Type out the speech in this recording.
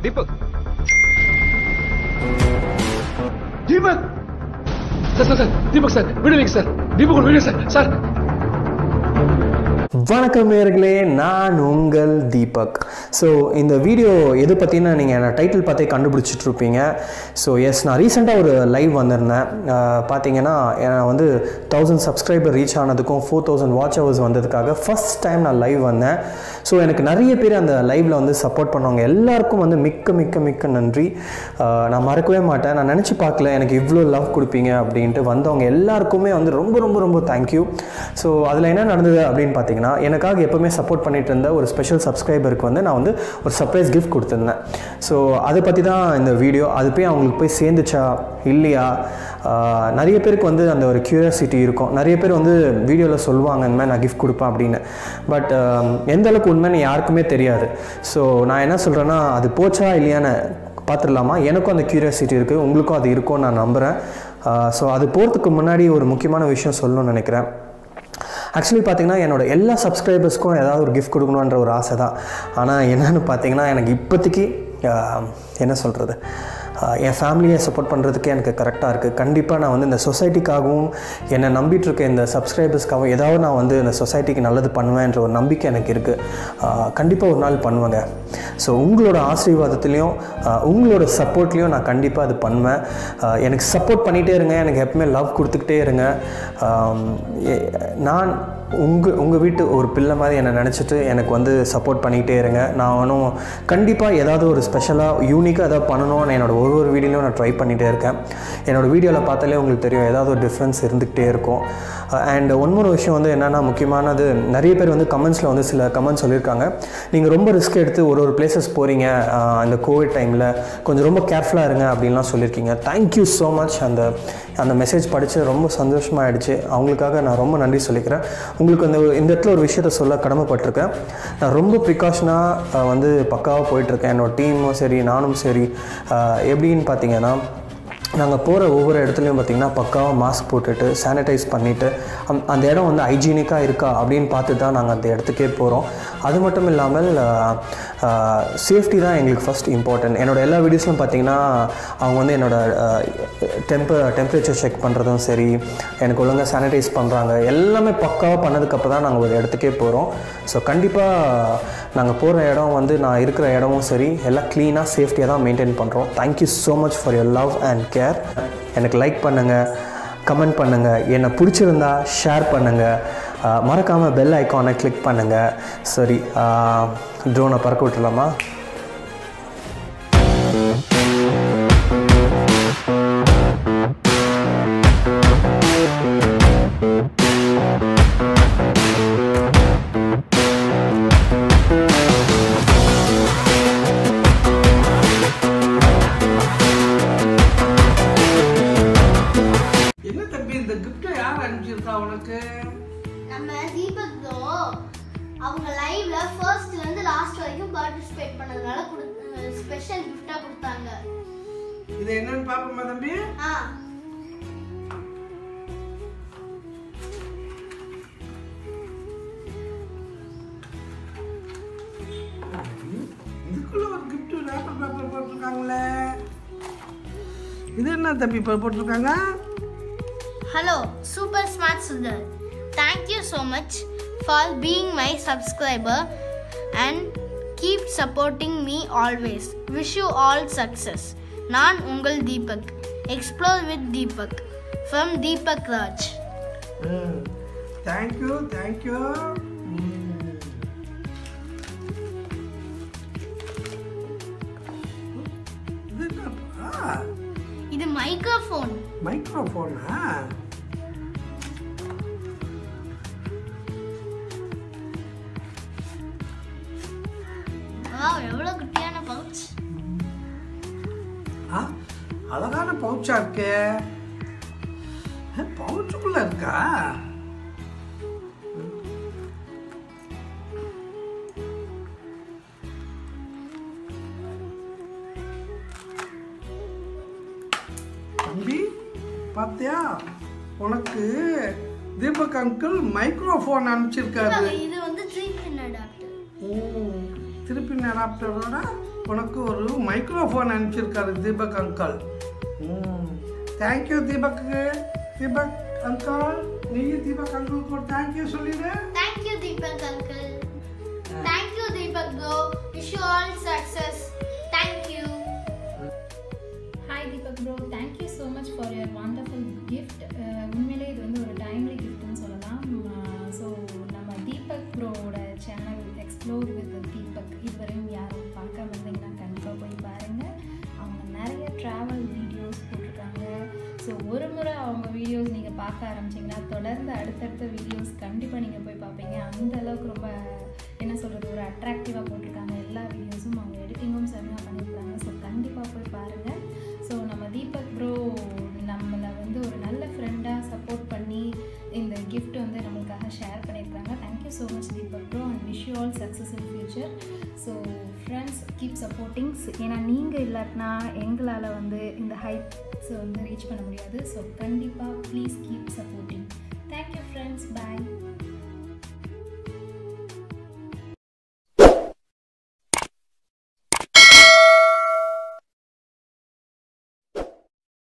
Deepak Deepak sir sir sir Deepak sir video sir Deepak video sir sir வணக்கம் நேர்களே நான் உங்கள் தீபக் ஸோ இந்த வீடியோ எது பற்றின நீங்கள் என்ன டைட்டில் பார்த்தே கண்டுபிடிச்சிட்டு இருப்பீங்க ஸோ எஸ் நான் ரீசெண்டாக ஒரு லைவ் வந்திருந்தேன் அஹ், பார்த்தீங்கன்னா நான் வந்து தௌசண்ட் சப்ஸ்கிரைபர் ரீச் ஆனதுக்கும் ஃபோர் தௌசண்ட் வாட்ச் ஹவர்ஸ் வந்ததுக்காக ஃபர்ஸ்ட் டைம் நான் லைவ் வந்தேன் ஸோ எனக்கு நிறைய பேர் அந்த லைவில் வந்து சப்போர்ட் பண்ணவங்க எல்லாருக்கும் வந்து மிக்க மிக்க மிக்க நன்றி அஹ், நான் மறக்கவே மாட்டேன் நான் நினச்சி பார்க்கல எனக்கு இவ்வளோ லவ் கொடுப்பீங்க அப்படின்ட்டு வந்தவங்க எல்லாருக்குமே வந்து ரொம்ப ரொம்ப ரொம்ப தேங்க்யூ ஸோ அதில் என்ன நடந்தது அப்படின்னு பார்த்தீங்கன்னா எனக்காக எப்போவுமே சப்போர்ட் பண்ணிட்டு இருந்த ஒரு ஸ்பெஷல் சப்ஸ்கிரைபருக்கு வந்து நான் வந்து ஒரு சர்ப்ரைஸ் கிஃப்ட் கொடுத்துருந்தேன் ஸோ அதை பற்றி தான் இந்த வீடியோ அது போய் அவங்களுக்கு போய் சேர்ந்துச்சா இல்லையா ஆஹ் நிறைய பேருக்கு வந்து அந்த ஒரு க்யூரியாசிட்டி இருக்கும் நிறைய பேர் வந்து வீடியோவில் சொல்லுவாங்க இந்த மாதிரி நான் கிஃப்ட் கொடுப்பேன் அப்படின்னு பட் எந்த அளவுக்கு உண்மைன்னு யாருக்குமே தெரியாது ஸோ நான் என்ன சொல்கிறேன்னா அது போச்சா இல்லையான்னு பார்த்துடலாமா எனக்கும் அந்த க்யூரியாசிட்டி இருக்குது உங்களுக்கும் அது இருக்கும்னு நான் நம்புகிறேன் ஸோ அது போகிறதுக்கு முன்னாடி ஒரு முக்கியமான விஷயம் சொல்லணும்னு நினைக்கிறேன் ஆக்சுவலி பார்த்தீங்கன்னா என்னோட எல்லா சப்ஸ்கிரைபர்ஸ்க்கும் ஏதாவது ஒரு கிஃப்ட் கொடுக்கணுன்ற ஒரு ஆசை தான் ஆனால் என்னன்னு பார்த்தீங்கன்னா எனக்கு இப்போதைக்கு ஆஹ், என்ன சொல்கிறது என் ஃபேமிலியை சப்போர்ட் பண்ணுறதுக்கு எனக்கு கரெக்டாக இருக்குது கண்டிப்பாக நான் வந்து இந்த சொசைட்டிக்காகவும் என்னை நம்பிட்டு இருக்க இந்த சப்ஸ்கிரைபர்ஸ்க்காகவும் ஏதாவது நான் வந்து இந்த சொசைட்டிக்கு நல்லது பண்ணுவேன்ற ஒரு நம்பிக்கை எனக்கு இருக்குது கண்டிப்பாக ஒரு நாள் பண்ணுவேங்க ஸோ உங்களோட ஆசீர்வாதத்துலேயும் ஆஹ், உங்களோட சப்போர்ட்லேயும் நான் கண்டிப்பாக அது பண்ணுவேன் ஆஹ், எனக்கு சப்போர்ட் பண்ணிகிட்டே இருங்க எனக்கு எப்பவுமே லவ் கொடுத்துக்கிட்டே இருங்க ஆம், எ- நான் உங்கள் உங்கள் வீட்டு ஒரு பிள்ளை மாதிரி என்னை நினச்சிட்டு எனக்கு வந்து சப்போர்ட் பண்ணிக்கிட்டே இருங்க நான் ஒன்றும் கண்டிப்பாக ஏதாவது ஒரு ஸ்பெஷலாக யூனிக்காக ஏதாவது பண்ணணும்னு என்னோட ஒரு ஒரு வீடியோலையும் நான் ட்ரை பண்ணிகிட்டே இருக்கேன் என்னோடய வீடியோவில் பார்த்தாலே உங்களுக்கு தெரியும் ஏதாவது ஒரு டிஃப்ரென்ஸ் இருந்துக்கிட்டே இருக்கும் அண்ட் ஒன்னொரு விஷயம் வந்து என்னென்னா முக்கியமானது நிறைய பேர் வந்து கமெண்ட்ஸில் வந்து சில கமெண்ட்ஸ் சொல்லியிருக்காங்க நீங்கள் ரொம்ப ரிஸ்க் எடுத்து ஒரு ஒரு பிளேசஸ் போகிறீங்க இந்த கோவிட் டைமில் கொஞ்சம் ரொம்ப கேர்ஃபுல்லாக இருங்க அப்படின்லாம் சொல்லியிருக்கீங்க தேங்க்யூ ஸோ மச் அந்த அந்த மெசேஜ் படித்து ரொம்ப சந்தோஷமாயிடுச்சு அவங்களுக்காக நான் ரொம்ப நன்றி சொல்லிக்கிறேன் உங்களுக்கு அந்த இந்த இடத்துல ஒரு விஷயத்த சொல்ல கடமைப்பட்டிருக்கேன் நான் ரொம்ப ப்ரிகாஷனாக வந்து பக்காவாக போயிட்டுருக்கேன் என்னோட டீமும் சரி நானும் சரி அஹ், எப்படின்னு பார்த்தீங்கன்னா நாங்கள் போகிற ஒவ்வொரு இடத்துலையும் பார்த்திங்கன்னா பக்காவாக மாஸ்க் போட்டுட்டு சானிடைஸ் பண்ணிவிட்டு அந் அந்த இடம் வந்து ஹைஜீனிக்காக இருக்கா அப்படின்னு பார்த்து தான் நாங்கள் அந்த இடத்துக்கே போகிறோம் அது மட்டும் இல்லாமல் சேஃப்டி தான் எங்களுக்கு ஃபஸ்ட் இம்பார்ட்டன்ட் என்னோட எல்லா வீடியோஸ்லையும் பார்த்தீங்கன்னா அவங்க வந்து என்னோட டெம்பர் டெம்பரேச்சர் செக் பண்ணுறதும் சரி எனக்கு ஒழுங்காக சானிடைஸ் பண்ணுறாங்க எல்லாமே பக்காவாக பண்ணதுக்கப்புறம் தான் நாங்கள் ஒரு இடத்துக்கே போகிறோம் ஸோ கண்டிப்பாக நாங்கள் போகிற இடம் வந்து நான் இருக்கிற இடமும் சரி எல்லாம் க்ளீனாக சேஃப்டியாக தான் மெயின்டைன் பண்ணுறோம் thank you so much for your love and care எனக்கு லைக் பண்ணுங்கள் கமெண்ட் பண்ணுங்கள் என்னை பிடிச்சிருந்தா ஷேர் பண்ணுங்கள் மறக்காமல் பெல் ஐக்கானை கிளிக் பண்ணுங்கள் சரி ட்ரோனை பறக்க விட்டுலாமா என்ன தம்பி இந்த கிஃப்ட் யார் அனுப்பிச்சிருக்கா உனக்கு நம்ம தீபக் ப்ரோ அவங்க லைவ்ல ஃபர்ஸ்ட்ல இருந்து லாஸ்ட் வரைக்கும் பார்ட்டிசிபேட் பண்ணதுனால ஸ்பெஷல் கிஃப்டா கொடுத்தாங்க இது என்னன்னு பாப்போமா தம்பி ஆ இதுக்குள்ள ஒரு கிஃப்ட் ரேப்பர் பேப்பர் போட்டிருக்காங்களே இது என்ன தம்பி இப்போ போட்டிருக்காங்க hello super smart Sundar thank you so much for being my subscriber and keep supporting me always wish you all success நான் உங்கள் Deepak explore with Deepak from Deepak Raj thank you thank you இது என்னப்பா இது மைக்ரோஃபோன் மைக்ரோஃபோனா வாவ் எவ்வளோ குட்டியான பவுச் ஆ அழகான பவுச்சா இருக்கே பவுச்சுக்குள்ள இருக்கா தம்பி பாத்தியா உனக்கு தீபக் அங்கிள் மைக்ரோஃபோன் அனுப்பிச்சிருக்காரு இது வந்து த்ரீ பின் அடாப்டர் ம், திருப்பி அடாப்டரோட உனக்கு ஒரு மைக்ரோஃபோன் அனுப்பிச்சிருக்காரு தீபக் அங்கிள் ம் தேங்க்யூ தீபக்கு தீபக் அங்கிள் நீ தீபக் அங்கிளுக்கு ஒரு தேங்க்யூ சொல்லிடு Thank you, Deepak uncle. Thank you, Deepak bro. Wish you all success. Thank you. Hi Deepak bro thank you so much for your wonderful gift உண்மையிலே இது வந்து ஒரு டைம்லி கிஃப்ட்னு சொல்லலாம் ஸோ நம்ம தீபக் ப்ரோவோட சேனல் எக்ஸ்ப்ளோர் வித் தீபக் இதுவரையும் யாரும் பார்க்காம இருந்தீங்கன்னா கண்டிப்பாக போய் பாருங்கள் அவங்க நிறைய ட்ராவல் வீடியோஸ் போட்டிருக்காங்க ஸோ ஒரு முறை அவங்க வீடியோஸ் நீங்கள் பார்க்க ஆரம்பிச்சிங்கன்னா தொடர்ந்து அடுத்தடுத்த வீடியோஸ் கண்டிப்பாக நீங்கள் போய் பார்ப்பீங்க அந்த அளவுக்கு ரொம்ப என்ன சொல்கிறது ஒரு அட்ராக்டிவாக போட்டிருக்காங்க எல்லா வீடியோஸும் அவங்க எடிட்டிங்கும் செம்மையாக பண்ணியிருக்காங்க ஸோ கண்டிப்பாக போய் பாருங்கள் ஸோ நம்ம தீபக் ப்ரோ நம்மளை வந்து ஒரு நல்ல ஃப்ரெண்டாக சப்போர்ட் பண்ணி இந்த gift வந்து நம்மளுக்காக ஷேர் பண்ணியிருக்காங்க thank you so much Deepak bro and wish you all success in future so friends keep supporting ஏன்னா நீங்கள் இல்லாட்டினா எங்களால் வந்து இந்த ஹைட்ஸை வந்து ரீச் பண்ண முடியாது ஸோ கண்டிப்பாக please keep supporting thank you friends bye